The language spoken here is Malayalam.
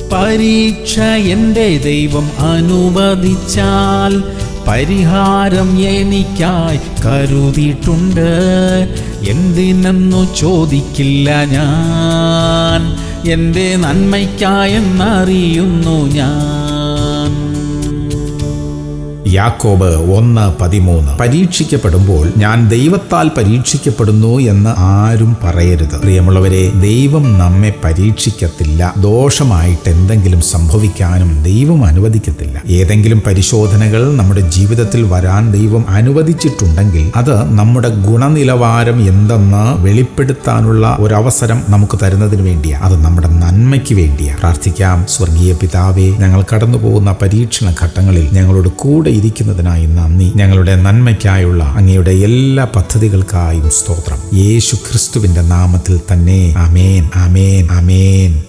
പരീക്ഷ എൻ്റെ ദൈവം അനുവദിച്ചാൽ പരിഹാരം എനിക്കായി കരുതിയിട്ടുണ്ട് എന്തിനെന്നു ചോദിക്കില്ല ഞാൻ എൻ്റെ നന്മയ്ക്കായെന്നറിയുന്നു ഞാൻ യാക്കോബ് ഒന്ന് പതിമൂന്ന് പരീക്ഷിക്കപ്പെടുമ്പോൾ ഞാൻ ദൈവത്താൽ പരീക്ഷിക്കപ്പെടുന്നു എന്ന് ആരും പറയരുത് പ്രിയമുള്ളവരെ ദൈവം നമ്മെ പരീക്ഷിക്കത്തില്ല ദോഷമായിട്ട് എന്തെങ്കിലും സംഭവിക്കാനും ദൈവം അനുവദിക്കത്തില്ല ഏതെങ്കിലും പരിശോധനകൾ നമ്മുടെ ജീവിതത്തിൽ വരാൻ ദൈവം അനുവദിച്ചിട്ടുണ്ടെങ്കിൽ അത് നമ്മുടെ ഗുണനിലവാരം എന്തെന്ന് വെളിപ്പെടുത്താനുള്ള ഒരവസരം നമുക്ക് തരുന്നതിന് വേണ്ടിയാണ് അത് നമ്മുടെ നന്മയ്ക്ക് വേണ്ടിയാണ് പ്രാർത്ഥിക്കാം സ്വർഗീയ പിതാവേ ഞങ്ങൾ കടന്നു പോകുന്ന പരീക്ഷണ ഘട്ടങ്ങളിൽ ഞങ്ങളോട് കൂടെ ഇരിക്കുന്നതിനായി നന്ദി ഞങ്ങളുടെ നന്മയ്ക്കായുള്ള അങ്ങയുടെ എല്ലാ പദ്ധതികൾക്കായും സ്തോത്രം യേശു ക്രിസ്തുവിന്റെ നാമത്തിൽ തന്നെ അമേൻ അമേൻ അമേൻ